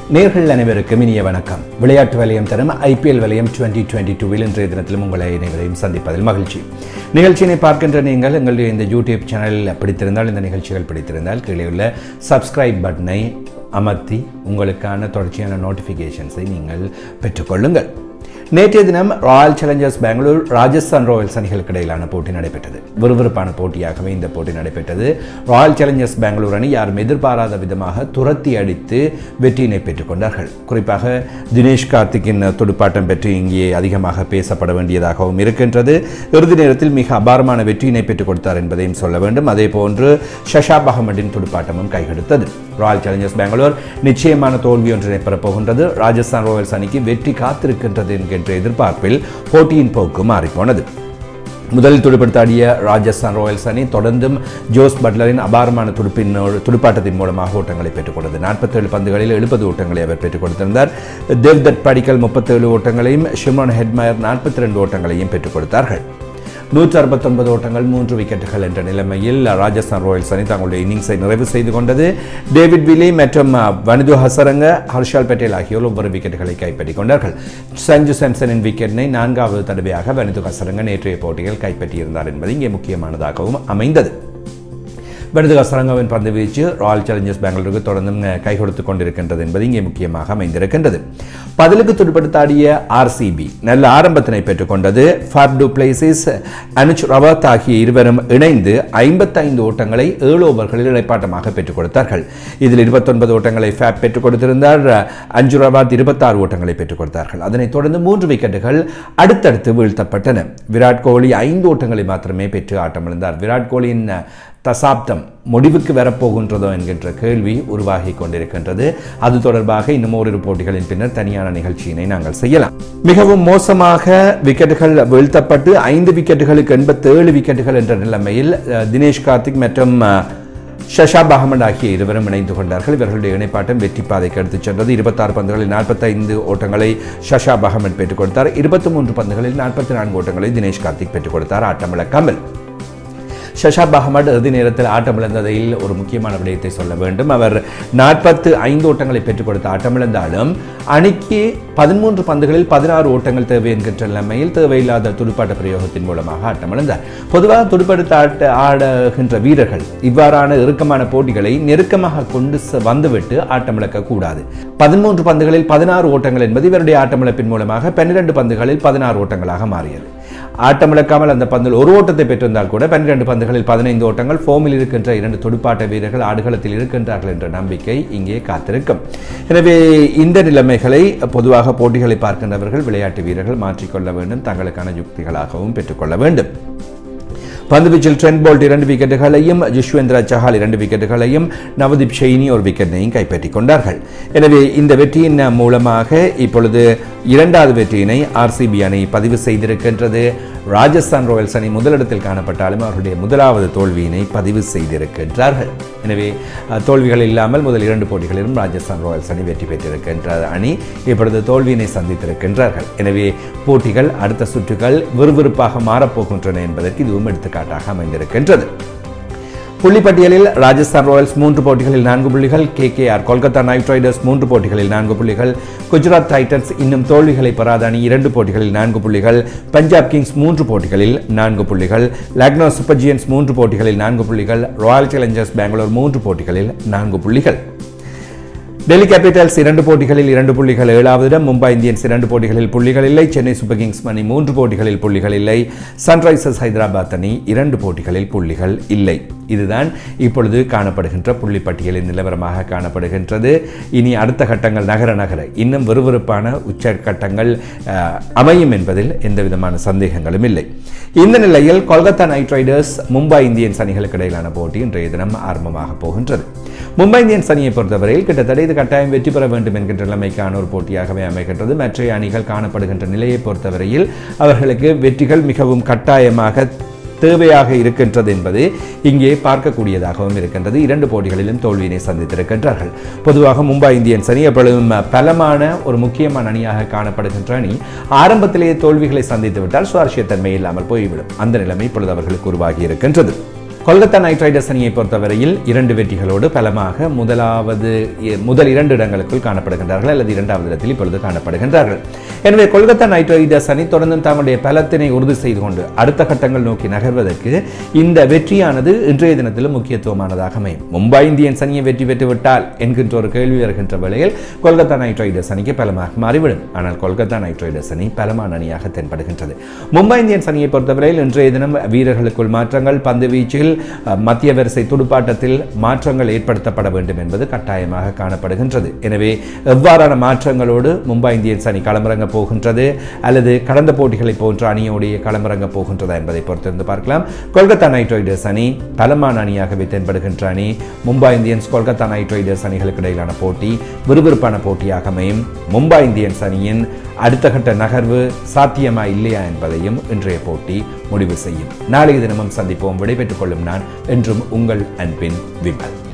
நேர்கள் அனைவருக்கும் இனிய வணக்கம் விளையாட்டு வலயம் தரும் ஐபிஎல் வலயம் டுவெண்ட்டி டுவெண்ட்டி டூவில் இன்றைய தினத்திலும் உங்களை அனைவரையும் சந்திப்பதில் மகிழ்ச்சி நிகழ்ச்சியினை பார்க்கின்ற நீங்கள் எங்களுடைய இந்த யூடியூப் சேனலில் பிடித்திருந்தால் இந்த நிகழ்ச்சிகள் பிடித்திருந்தால் கீழே உள்ள சப்ஸ்கிரைப் பட்டனை அமர்த்தி உங்களுக்கான தொடர்ச்சியான நோட்டிஃபிகேஷன்ஸை நீங்கள் பெற்றுக்கொள்ளுங்கள் நேற்றைய தினம் Royal Challengers Bangalore Rajasthan Royals அணிகளுக்கு இடையிலான போட்டி நடைபெற்றது விறுவிறுப்பான போட்டியாகவே இந்த போட்டி நடைபெற்றது ராயல் சேலஞ்சர்ஸ் பெங்களூர் அணி யாரும் எதிர்பாராத விதமாக துரத்தி அடித்து வெற்றியினை பெற்றுக் கொண்டார்கள் குறிப்பாக தினேஷ் கார்த்திக்கின் துடுப்பாட்டம் பற்றி இங்கே அதிகமாக பேசப்பட வேண்டியதாகவும் இருக்கின்றது இறுதி நேரத்தில் மிக அபாரமான வெற்றியினை பெற்றுக் கொடுத்தார் என்பதையும் சொல்ல வேண்டும் அதே போன்று ஷஷாப் அகமதின் துடுப்பாட்டமும் கைகெடுத்தது ராயல் சேலஞ்சர்ஸ் பெங்களூர் நிச்சயமான தோல்வி ஒன்றினை பெறப்போகின்றது ராஜஸ்தான் ராயல்ஸ் அணிக்கு வெற்றி காத்திருக்கின்றது என்கின்ற எதிர்பார்ப்பில் போட்டியின் போக்கு மாறிப்போனது முதலில் துடுப்படுத்தாடிய ராஜஸ்தான் ராயல்ஸ் அணி தொடர்ந்தும் ஜோஸ் பட்லரின் அபாரமான துடுப்பின் துடுப்பாட்டத்தின் மூலமாக ஓட்டங்களை பெற்றுக் கொடுத்தது நாற்பத்தேழு பந்துகளில் எழுபது ஓட்டங்களை அவர் பெற்றுக் கொடுத்திருந்தார் தேவ்தத் படிக்கல் முப்பத்தேழு ஓட்டங்களையும் ஷிமோன் ஹெட்மயர் நாற்பத்தி ரெண்டு ஓட்டங்களையும் பெற்றுக் கொடுத்தார்கள் நூற்றி அறுபத்தொன்பது ஓட்டங்கள் மூன்று விக்கெட்டுகள் என்ற நிலைமையில் ராஜஸ்தான் ராயல்ஸ் அணி தங்களுடைய இன்னிங்ஸை நிறைவு செய்து கொண்டது டேவிட் வில்லி மற்றும் வனிது ஹசரங்க ஹர்ஷால் பட்டேல் ஆகியோர் ஒவ்வொரு விக்கெட்டுகளை கைப்பற்றிக் கொண்டார்கள் சஞ்சு சாம்சனின் விக்கெட்டினை நான்காவது தடவையாக வனிது ஹசரங்க நேற்றைய போட்டியில் கைப்பற்றியிருந்தார் என்பது இங்கே முக்கியமானதாகவும் அமைந்தது விருது ஹசரங்கவின் பந்து வீச்சு ராயல் சேலஞ்சர்ஸ் பெங்களூருக்கு தொடர்ந்தும் கை கொடுத்து கொண்டிருக்கின்றது என்பது இங்கே முக்கியமாக அமைந்திருக்கின்றது பதிலுக்கு துடுப்படுத்தாடிய ஆர்சிபி நல்ல ஆரம்பத்தினை பெற்றுக்கொண்டது Faf du Plessis Anuj Rawat ஆகிய இருவரும் இணைந்து ஐம்பத்தைந்து ஓட்டங்களை ஏழு ஓவர்களில் இடைப்பாட்டமாக பெற்றுக் கொடுத்தார்கள் இதில் இருபத்தொன்பது ஓட்டங்களை ஃபேப் பெற்றுக் கொடுத்திருந்தார் அஞ்சு ரவாத் இருபத்தாறு ஓட்டங்களை பெற்றுக் கொடுத்தார்கள் அதனைத் தொடர்ந்து மூன்று விக்கெட்டுகள் அடுத்தடுத்து வீழ்த்தப்பட்டன விராட் கோலி ஐந்து ஓட்டங்களை மாத்திரமே பெற்று ஆட்டமிழந்தார் விராட் கோலியின் தசாப்தம் முடிவுக்கு வரப்போகின்றதோ என்கின்ற கேள்வி உருவாகி கொண்டிருக்கின்றது அது தொடர்பாக இன்னும் ஓரிரு போட்டிகளின் பின்னர் தனியான நிகழ்ச்சியினை நாங்கள் செய்யலாம் மிகவும் மோசமாக விக்கெட்டுகள் வீழ்த்தப்பட்டு ஐந்து விக்கெட்டுகளுக்கு எண்பத்தேழு விக்கெட்டுகள் என்ற நிலைமையில் தினேஷ் கார்த்திக் மற்றும் ஷஷாப் அகமது ஆகிய இருவரும் இணைந்து கொண்டார்கள் இவர்களுடைய இணைப்பாட்டம் வெற்றி பாதைக்கு எடுத்துச் சென்றது இருபத்தாறு பந்துகளில் நாற்பத்தைந்து ஓட்டங்களை ஷஷாப் அகமது பெற்றுக் கொடுத்தார் இருபத்தி மூன்று பந்துகளில் நாற்பத்தி நான்கு ஓட்டங்களை தினேஷ் கார்த்திக் பெற்றுக் கொடுத்தார் ஆட்டமிழக்காமல் ஷஷாப் அகமது இறுதி நேரத்தில் ஆட்டமிழந்ததில் ஒரு முக்கியமான விடயத்தை சொல்ல வேண்டும் அவர் நாற்பத்து ஐந்து ஓட்டங்களை பெற்றுக் கொடுத்த ஆட்டமிழந்தாலும் அணிக்கு பதிமூன்று பந்துகளில் பதினாறு ஓட்டங்கள் தேவை என்கின்ற நிலைமையில் தேவையில்லாத துடுப்பாட்ட பிரயோகத்தின் மூலமாக ஆட்டமிழந்தார் பொதுவாக துடுப்படுத்த ஆட்ட ஆடுகின்ற வீரர்கள் இவ்வாறான இறுக்கமான போட்டிகளை நெருக்கமாக கொண்டு வந்துவிட்டு ஆட்டமிழக்க கூடாது பதிமூன்று பந்துகளில் பதினாறு ஓட்டங்கள் என்பது இவருடைய ஆட்டமிழப்பின் மூலமாக பன்னிரண்டு பந்துகளில் பதினாறு ஓட்டங்களாக மாறியது ஆட்டமிழக்காமல் அந்த பந்தில் ஒரு ஓட்டத்தை பெற்றிருந்தால் கூட பன்னிரண்டு பந்துகளில் பதினைந்து ஓட்டங்கள் ஃபோமில் இருக்கின்ற இரண்டு துடுப்பாட்ட வீரர்கள் ஆடுகளத்தில் இருக்கின்றார்கள் என்ற நம்பிக்கை இங்கே காத்திருக்கும் எனவே இந்த நிலைமைகளை பொதுவாக போட்டிகளை பார்க்கின்றவர்கள் விளையாட்டு வீரர்கள் மாற்றிக்கொள்ள வேண்டும் தங்களுக்கான யுக்திகளாகவும் பெற்றுக்கொள்ள வேண்டும் பந்துவீச்சில் ட்ரெண்ட் போல்ட் இரண்டு விக்கெட்டுகளையும் ஜுஷ்வேந்திரா சஹால் இரண்டு விக்கெட்டுகளையும் நவதீப் ஷெய்னி ஒரு விக்கெட்டையும் கைப்பற்றிக் கொண்டார்கள் எனவே இந்த வெற்றியின் மூலமாக இப்பொழுது இரண்டாவது வெற்றியினை ஆர்சிபி அணி பதிவு செய்திருக்கின்றது ராஜஸ்தான் ராயல்ஸ் அணி முதலிடத்தில் காணப்பட்டாலும் அவருடைய முதலாவது தோல்வியினை பதிவு செய்திருக்கின்றார்கள் எனவே தோல்விகள் இல்லாமல் முதல் இரண்டு போட்டிகளிலும் ராஜஸ்தான் ராயல்ஸ் அணி வெற்றி பெற்றிருக்கின்ற அணி இப்பொழுது தோல்வியினை சந்தித்திருக்கின்றார்கள் எனவே போட்டிகள் அடுத்த சுற்றுகள் விறுவிறுப்பாக மாறப்போகின்றன என்பதற்கு இதுவும் எடுத்துக்காட்டாக அமைந்திருக்கின்றது புள்ளிப்பட்டியலில் ராஜஸ்தான் ராயல்ஸ் மூன்று போட்டிகளில் நான்கு புள்ளிகள் K K R Kolkata Knight Riders மூன்று போட்டிகளில் நான்கு புள்ளிகள் குஜராத் டைட்டன்ஸ் இன்னும் தோல்விகளை பெறாத அணி இரண்டு போட்டிகளில் நான்கு புள்ளிகள் பஞ்சாப் கிங்ஸ் மூன்று போட்டிகளில் நான்கு புள்ளிகள் லக்னோ சூப்பர் ஜியன்ஸ் மூன்று போட்டிகளில் நான்கு புள்ளிகள் ராயல் சேலஞ்சர்ஸ் பெங்களூர் மூன்று போட்டிகளில் நான்கு புள்ளிகள் டெல்லி கேபிட்டல்ஸ் இரண்டு போட்டிகளில் இரண்டு புள்ளிகள் ஏழாவது இடம் மும்பை இந்தியன்ஸ் இரண்டு போட்டிகளில் புள்ளிகள் இல்லை சென்னை சூப்பர் கிங்ஸ் அணி மூன்று போட்டிகளில் புள்ளிகள் இல்லை சன்ரைசர்ஸ் ஹைதராபாத் அணி இரண்டு போட்டிகளில் புள்ளிகள் இல்லை இதுதான் இப்பொழுது காணப்படுகின்ற புள்ளி பட்டியலின் நிலவரமாக காணப்படுகின்றது இனி அடுத்த கட்டங்கள் நகர நகர இன்னும் விறுவிறுப்பான உச்சக்கட்டங்கள் அமையும் என்பதில் எந்த விதமான சந்தேகங்களும் இல்லை இந்த நிலையில் Kolkata Knight Riders Mumbai Indians அணிகளுக்கு இடையிலான போட்டி இன்றைய தினம் ஆரம்பமாக போகின்றது மும்பை இந்தியன்ஸ் அணியை பொறுத்தவரையில் கிட்டத்தட்ட இது கட்டாயம் வெற்றி பெற வேண்டும் என்கின்ற நிலைமைக்கான ஒரு போட்டியாகவே அமைகின்றது மற்ற அணிகள் காணப்படுகின்ற நிலையை பொறுத்தவரையில் அவர்களுக்கு வெற்றிகள் மிகவும் கட்டாயமாக தேவையாக இருக்கின்றது என்பது இங்கே பார்க்கக்கூடியதாகவும் இருக்கின்றது இரண்டு போட்டிகளிலும் தோல்வியினை சந்தித்திருக்கின்றார்கள் பொதுவாக மும்பை இந்தியன்ஸ் அணி எப்பொழுதும் பலமான ஒரு முக்கியமான அணியாக காணப்படுகின்ற அணி ஆரம்பத்திலேயே தோல்விகளை சந்தித்து விட்டால் சுவாரஸ்யத்தன்மை இல்லாமல் போய்விடும் அந்த நிலைமை இப்பொழுது அவர்களுக்கு உருவாகி இருக்கின்றது கொல்கத்தா நைட் ரைடர்ஸ் அணியை பொறுத்தவரையில் இரண்டு வெற்றிகளோடு பலமாக முதலாவது முதல் இரண்டு இடங்களுக்குள் காணப்படுகின்றார்கள் அல்லது இரண்டாவது இடத்தில் இப்பொழுது காணப்படுகின்றார்கள் எனவே கொல்கத்தா நைட் ரைடர்ஸ் அணி தொடர்ந்து தங்களுடைய பலத்தினை உறுதி செய்து கொண்டு அடுத்த கட்டங்கள் நோக்கி நகர்வதற்கு இந்த வெற்றியானது இன்றைய தினத்திலும் முக்கியத்துவமானதாக அமையும் மும்பை இந்தியன்ஸ் அணியை வெற்றி பெற்று விட்டால் என்கின்ற ஒரு கேள்வி வருகின்ற வேளையில் கொல்கத்தா நைட் ரைடர்ஸ் அணிக்கு பலமாக மாறிவிடும் ஆனால் கொல்கத்தா நைட் ரைடர்ஸ் அணி பலமான அணியாக தென்படுகின்றது மும்பை இந்தியன்ஸ் அணியை பொறுத்தவரையில் இன்றைய தினம் வீரர்களுக்குள் மாற்றங்கள் பந்து வீச்சில் மத்திய வரிசை துடுப்பாட்டத்தில் மாற்றங்கள் ஏற்படுத்தப்பட வேண்டும் என்பது கட்டாயமாக காணப்படுகின்றது எனவே எவ்வாறான மாற்றங்களோடு மும்பை இந்தியன்ஸ் அணி களமிறங்க போகின்றது அல்லது கடந்த போட்டிகளை போன்ற அணியோடைய களமிறங்க போகின்றதா என்பதை பொறுத்திருந்து பார்க்கலாம் கொல்கத்தா நைட் ரைடர்ஸ் அணி பலமான அணியாகவே தென்படுகின்ற அணி Mumbai Indians Kolkata Knight Riders அணிகளுக்கு இடையிலான போட்டி விறுவிறுப்பான போட்டியாக அமையும் மும்பை இந்தியன்ஸ் அணியின் அடுத்த கட்ட நகர்வு சாத்தியமா இல்லையா என்பதையும் இன்றைய போட்டி முடிவு செய்யும் நாளைய தினமும் சந்திப்போம் விடைபெற்றுக் கொள்ளும் நான் என்றும் உங்கள் அன்பின் விமல்